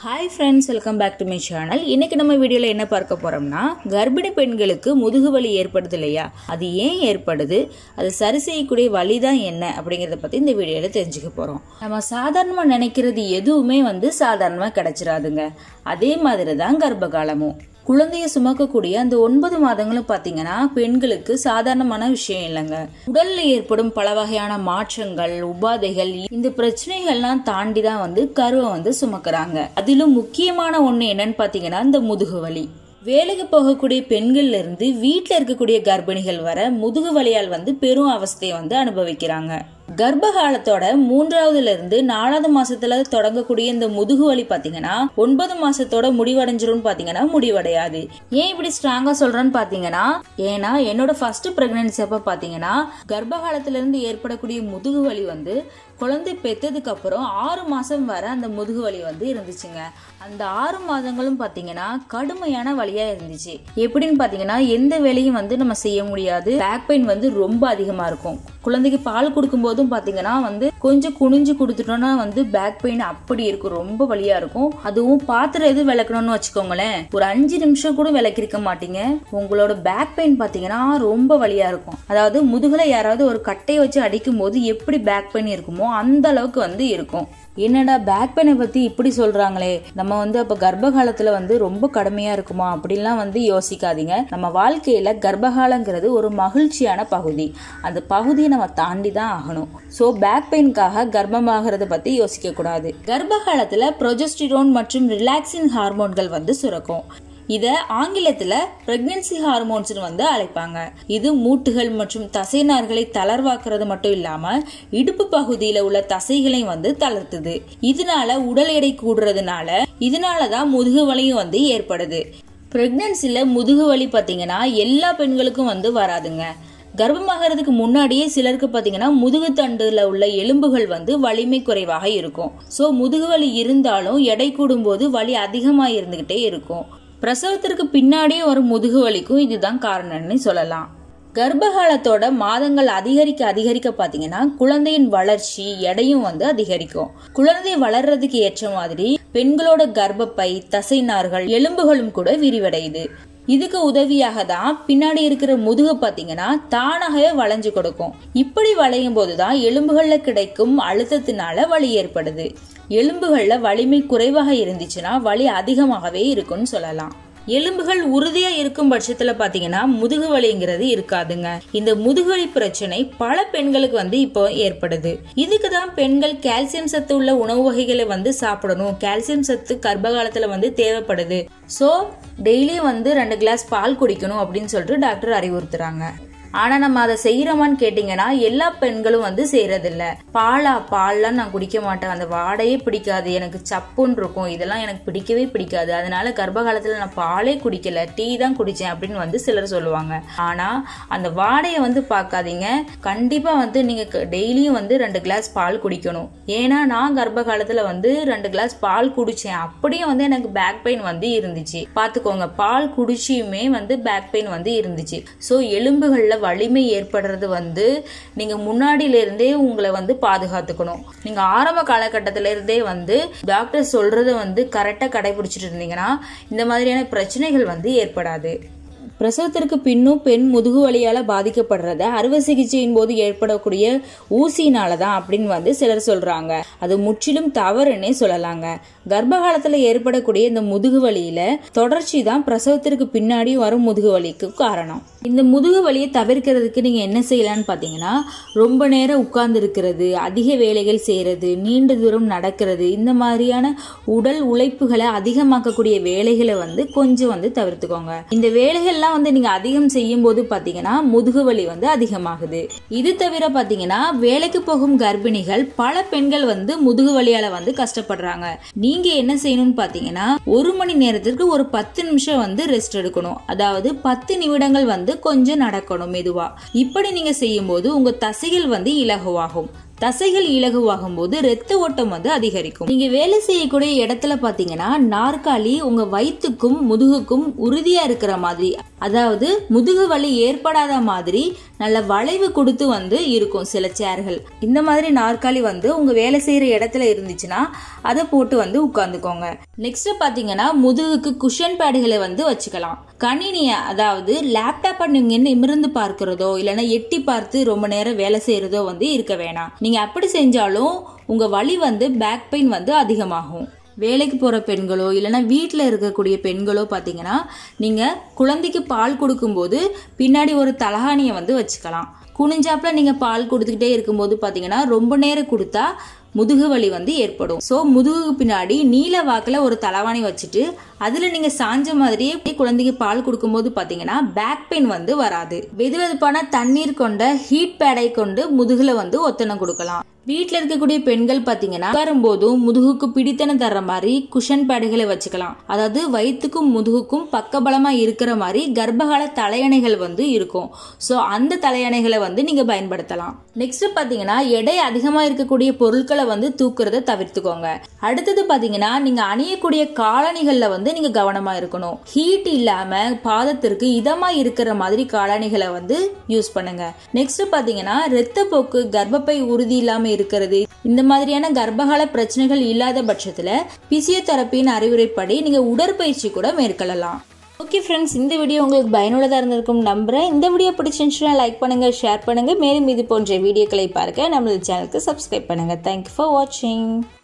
hi friends welcome back to my channel இன்னைக்கு நம்ம வீடியோவில் என்ன பார்க்க போறோம்னா கர்ப்பிணி பெண்களுக்கு முதுகு வலி ஏற்படுது இல்லையா அது ஏன் ஏற்படுது அது சரி செய்யக்கூடிய வழி தான் என்ன அப்படிங்கிறத பற்றி இந்த வீடியோவில் தெரிஞ்சுக்க போகிறோம் நம்ம சாதாரணமாக நினைக்கிறது எதுவுமே வந்து சாதாரணமாக கிடைச்சிடாதுங்க அதே மாதிரி தான் கர்ப்பகாலமும் குழந்தைய சுமக்கக்கூடிய அந்த ஒன்பது மாதங்களும் பார்த்தீங்கன்னா பெண்களுக்கு சாதாரணமான விஷயம் இல்லைங்க உடல்ல ஏற்படும் பல வகையான மாற்றங்கள் உபாதைகள் இந்த பிரச்சனைகள்லாம் தாண்டி தான் வந்து கருவை வந்து சுமக்குறாங்க அதிலும் முக்கியமான ஒன்று என்னன்னு பார்த்தீங்கன்னா இந்த முதுகு வலி வேலைக்கு போகக்கூடிய பெண்கள்ல இருந்து வீட்டில் இருக்கக்கூடிய கர்ப்பிணிகள் வர முதுகு வலியால் வந்து பெரும் அவஸ்தையை வந்து அனுபவிக்கிறாங்க கர்ப்ப காலத்தோட மூன்றாவதுல இருந்து நாலாவது மாசத்துல தொடங்கக்கூடிய இந்த முதுகு வலி பாத்தீங்கன்னா ஒன்பது மாசத்தோட முடிவடைஞ்சிரும் பாத்தீங்கன்னா முடிவடையாது ஏன் இப்படி ஸ்ட்ராங்கா சொல்றேன்னு பாத்தீங்கன்னா ஏன்னா என்னோட ஃபர்ஸ்ட் பிரெக்னன்சி அப்ப பாத்தீங்கன்னா கர்ப்ப காலத்துல இருந்து ஏற்படக்கூடிய முதுகு வலி வந்து குழந்தை பெத்ததுக்கு அப்புறம் ஆறு மாசம் வர அந்த முதுகு வலி வந்து இருந்துச்சுங்க அந்த ஆறு மாதங்களும் பாத்தீங்கன்னா கடுமையான வலியா இருந்துச்சு எப்படின்னு பாத்தீங்கன்னா எந்த வேலையும் வந்து நம்ம செய்ய முடியாது பேக் பெயின் வந்து ரொம்ப அதிகமா இருக்கும் குழந்தைக்கு பால் கொடுக்கும் போதும் பாத்தீங்கன்னா வந்து கொஞ்சம் குனிஞ்சு கொடுத்துட்டோம்னா வந்து பேக் பெயின் அப்படி இருக்கும் ரொம்ப வலியா இருக்கும் அதுவும் பாத்திரம் எது விளக்கணும்னு வச்சுக்கோங்களேன் ஒரு அஞ்சு நிமிஷம் கூட விளக்கிருக்க மாட்டீங்க உங்களோட பேக் பெயின் பாத்தீங்கன்னா ரொம்ப வலியா இருக்கும் அதாவது முதுகுல யாராவது ஒரு கட்டையை வச்சு அடிக்கும் போது எப்படி பேக் பெயின் இருக்குமோ அந்த அளவுக்கு வந்து இருக்கும் என்னடா பேக் பெயினை பத்தி இப்படி சொல்றாங்களே நம்ம வந்து அப்ப கர்ப்ப காலத்துல வந்து ரொம்ப கடுமையா இருக்குமா அப்படின்லாம் வந்து யோசிக்காதீங்க நம்ம வாழ்க்கையில கர்ப்பகாலங்கிறது ஒரு மகிழ்ச்சியான பகுதி அந்த பகுதியை நம்ம தாண்டி தான் ஆகணும் ஸோ பேக் பெயின்காக கர்ப்பமாகிறத பத்தி யோசிக்க கூடாது கர்ப்ப காலத்துல ப்ரொஜெஸ்டிரோன் மற்றும் ரிலாக்சிங் ஹார்மோன்கள் வந்து சுரக்கும் இத ஆங்கிலத்துல பிரெக்னன்சி ஹார்மோன்ஸ் வந்து அழைப்பாங்க இது மூட்டுகள் மற்றும் தசைநார்களை தளர்வாக்குறது மட்டும் இல்லாம இடுப்பு பகுதியில உள்ள தசைகளையும் வந்து தளர்த்துது இதனால உடல் எடை கூடுறதுனால இதனாலதான் முதுகு வலியும் வந்து ஏற்படுது பிரெக்னன்சில முதுகு வலி பாத்தீங்கன்னா எல்லா பெண்களுக்கும் வந்து வராதுங்க கர்ப்பமாகிறதுக்கு முன்னாடியே சிலருக்கு பார்த்தீங்கன்னா முதுகு தண்டுல உள்ள எலும்புகள் வந்து வலிமை குறைவாக இருக்கும் ஸோ முதுகு வலி இருந்தாலும் எடை கூடும்போது வலி அதிகமாக இருந்துகிட்டே இருக்கும் பிரசவத்திற்கு பின்னாடியே வரும் முதுகு வலிக்கும் இதுதான் காரணம்னு சொல்லலாம் கர்ப்பகாலத்தோட மாதங்கள் அதிகரிக்க அதிகரிக்க பாத்தீங்கன்னா குழந்தையின் வளர்ச்சி எடையும் வந்து அதிகரிக்கும் குழந்தை வளர்றதுக்கு ஏற்ற மாதிரி பெண்களோட கர்ப்பப்பை தசைநார்கள் எலும்புகளும் கூட விரிவடையுது இதுக்கு உதவியாக தான் பின்னாடி இருக்கிற முதுகு பாத்தீங்கன்னா தானாகவே வளைஞ்சு கொடுக்கும் இப்படி வளையும் போதுதான் எலும்புகள்ல கிடைக்கும் அழுத்தத்தினால வலி ஏற்படுது எலும்புகள்ல வலிமை குறைவாக இருந்துச்சுன்னா வலி அதிகமாகவே இருக்கும்னு சொல்லலாம் எலும்புகள் உறுதியா இருக்கும் பட்சத்துல பாத்தீங்கன்னா முதுகு வலிங்கிறது இருக்காதுங்க இந்த முதுகுவலி பிரச்சனை பல பெண்களுக்கு வந்து இப்போ ஏற்படுது இதுக்கு தான் பெண்கள் கால்சியம் சத்து உள்ள உணவு வகைகளை வந்து சாப்பிடணும் கால்சியம் சத்து கர்ப்ப காலத்துல வந்து தேவைப்படுது ஸோ டெய்லி வந்து ரெண்டு கிளாஸ் பால் குடிக்கணும் அப்படின்னு சொல்லிட்டு டாக்டர் அறிவுறுத்துறாங்க ஆனா நம்ம அதை செய்யறோமான்னு கேட்டீங்கன்னா எல்லா பெண்களும் வந்து செய்யறதில்ல பாலா பால்லாம் நான் குடிக்க மாட்டேன் அந்த வாடையே பிடிக்காது எனக்கு சப்புன்னு இருக்கும் இதெல்லாம் எனக்கு பிடிக்கவே பிடிக்காது அதனால கர்ப்ப காலத்துல நான் பாலே குடிக்கல டீ தான் குடிச்சேன் அப்படின்னு வந்து சிலர் சொல்லுவாங்க ஆனா அந்த வாடையை வந்து பார்க்காதீங்க கண்டிப்பா வந்து நீங்க டெய்லியும் வந்து ரெண்டு கிளாஸ் பால் குடிக்கணும் ஏன்னா நான் கர்ப்ப காலத்துல வந்து ரெண்டு கிளாஸ் பால் குடிச்சேன் அப்படியே வந்து எனக்கு பேக் பெயின் வந்து இருந்துச்சு பாத்துக்கோங்க பால் குடிச்சியுமே வந்து பேக் பெயின் வந்து இருந்துச்சு ஸோ எலும்புகள்ல வலிமை ஏற்படுறது வந்து நீங்க முன்னாடியில இருந்தே உங்களை வந்து பாதுகாத்துக்கணும் நீங்க ஆரம்ப காலகட்டத்தில இருந்தே வந்து டாக்டர் சொல்றத வந்து கரெக்டா கடைபிடிச்சிட்டு இருந்தீங்கன்னா இந்த மாதிரியான பிரச்சனைகள் வந்து ஏற்படாது பிரசவத்திற்கு பின்னும் பெண் முதுகு வலியால பாதிக்கப்படுறத அறுவை சிகிச்சையின் போது ஏற்படக்கூடிய ஊசினால தான் அப்படின்னு வந்து சிலர் சொல்றாங்க அது முற்றிலும் தவறுன்னே சொல்லலாங்க கர்ப்ப காலத்துல ஏற்படக்கூடிய இந்த முதுகு வலியில தொடர்ச்சி தான் பிரசவத்திற்கு பின்னாடி வரும் முதுகு வலிக்கு காரணம் இந்த முதுகு வலியை தவிர்க்கிறதுக்கு நீங்க என்ன செய்யலாம்னு பாத்தீங்கன்னா ரொம்ப நேரம் உட்கார்ந்து இருக்கிறது அதிக வேலைகள் செய்யறது நீண்ட தூரம் நடக்கிறது இந்த மாதிரியான உடல் உழைப்புகளை அதிகமாக்கக்கூடிய வேலைகளை வந்து கொஞ்சம் வந்து தவிர்த்துக்கோங்க இந்த வேலைகள்லாம் வந்து நீங்க அதிகம் செய்யும் போது பாத்தீங்கன்னா முதுகு வலி வந்து அதிகமாகுது இது தவிர பாத்தீங்கன்னா வேலைக்கு போகும் கர்ப்பிணிகள் பல பெண்கள் வந்து முதுகு வலியால வந்து கஷ்டப்படுறாங்க நீங்க என்ன செய்யணும்னு பாத்தீங்கன்னா ஒரு மணி நேரத்திற்கு ஒரு பத்து நிமிஷம் வந்து ரெஸ்ட் எடுக்கணும் அதாவது பத்து நிமிடங்கள் வந்து கொஞ்சம் நடக்கணும் மெதுவா இப்படி நீங்க செய்யும் போது உங்க தசைகள் வந்து இலகுவாகும் தசைகள் இலகுவாகும் போது ரத்த ஓட்டம் வந்து அதிகரிக்கும் நீங்க வேலை செய்யக்கூடிய இடத்துல பாத்தீங்கன்னா நாற்காலி உங்க வயிற்றுக்கும் முதுகுக்கும் உறுதியா இருக்கிற மாதிரி அதாவது முதுகு வலி ஏற்படாத மாதிரி நல்ல வளைவு கொடுத்து வந்து இருக்கும் சில சேர்கள் இந்த மாதிரி நாற்காலி வந்து உங்க வேலை செய்யற இடத்துல இருந்துச்சுன்னா அதை போட்டு வந்து உட்காந்துக்கோங்க நெக்ஸ்ட் பாத்தீங்கன்னா முதுகுக்கு குஷன் பேடுகளை வந்து வச்சுக்கலாம் கணினிய அதாவது லேப்டாப்பை நீங்க நிமிர்ந்து பார்க்கிறதோ இல்லைன்னா எட்டி பார்த்து ரொம்ப நேரம் வேலை செய்யறதோ வந்து இருக்க வேணாம் நீங்க அப்படி செஞ்சாலும் உங்க வலி வந்து பேக் பெயின் வந்து அதிகமாகும் வேலைக்கு போகிற பெண்களோ இல்லைன்னா வீட்டில் இருக்கக்கூடிய பெண்களோ பார்த்தீங்கன்னா நீங்கள் குழந்தைக்கு பால் கொடுக்கும்போது பின்னாடி ஒரு தலகாணியை வந்து வச்சுக்கலாம் குனிஞ்சாப்புல நீங்கள் பால் கொடுத்துக்கிட்டே இருக்கும்போது பார்த்தீங்கன்னா ரொம்ப நேரம் கொடுத்தா முதுகு வலி வந்து ஏற்படும் ஸோ முதுகுக்கு பின்னாடி நீல வாக்கில் ஒரு தலவாணி வச்சுட்டு அதில் நீங்கள் சாஞ்ச மாதிரியே குழந்தைக்கு பால் கொடுக்கும்போது பார்த்தீங்கன்னா பேக் பெயின் வந்து வராது வெதுவெதுப்பான தண்ணீர் கொண்ட ஹீட் பேடை கொண்டு முதுகுல வந்து ஒத்தனை கொடுக்கலாம் வீட்டில் இருக்கக்கூடிய பெண்கள் பார்த்தீங்கன்னா உட்காரும்போதும் முதுகுக்கு பிடித்தன தர்ற மாதிரி குஷன் பேடுகளை வச்சுக்கலாம் அதாவது வயிற்றுக்கும் முதுகுக்கும் பக்கபலமா இருக்கிற மாதிரி கர்ப்பகால தலையணைகள் வந்து இருக்கும் ஸோ அந்த தலையணைகளை வந்து நீங்க பயன்படுத்தலாம் நெக்ஸ்ட் பார்த்தீங்கன்னா எடை அதிகமாக இருக்கக்கூடிய பொருட்களை வந்து தூக்குறத தவிர்த்துக்கோங்க அடுத்தது பார்த்தீங்கன்னா நீங்க அணியக்கூடிய காலணிகளில் வந்து நீங்க கவனமா இருக்கணும் ஹீட் இல்லாம பாதத்திற்கு இதமா இருக்கிற மாதிரி காலணிகளை வந்து யூஸ் பண்ணுங்க நெக்ஸ்ட் பார்த்தீங்கன்னா ரத்தப்போக்கு கர்ப்பப்பை உறுதி இல்லாம இருக்கிறது இந்த மாதிரியான கர்ப்பகால பிரச்சனைகள் இல்லாத பட்சத்துல பிசியோதெரப்பியின் அறிவுரைப்படி நீங்க உடற்பயிற்சி கூட மேற்கொள்ளலாம் ஓகே ஃப்ரெண்ட்ஸ் இந்த வீடியோ உங்களுக்கு பயனுள்ளதாக இருந்திருக்கும் நம்புறேன் இந்த வீடியோ பிடிச்சிருந்துச்சுன்னா லைக் பண்ணுங்க ஷேர் பண்ணுங்க மேலும் இது போன்ற வீடியோக்களை பார்க்க நம்மளது சேனலுக்கு சப்ஸ்கிரைப் பண்ணுங்க தேங்க்யூ ஃபார் வாட்சிங்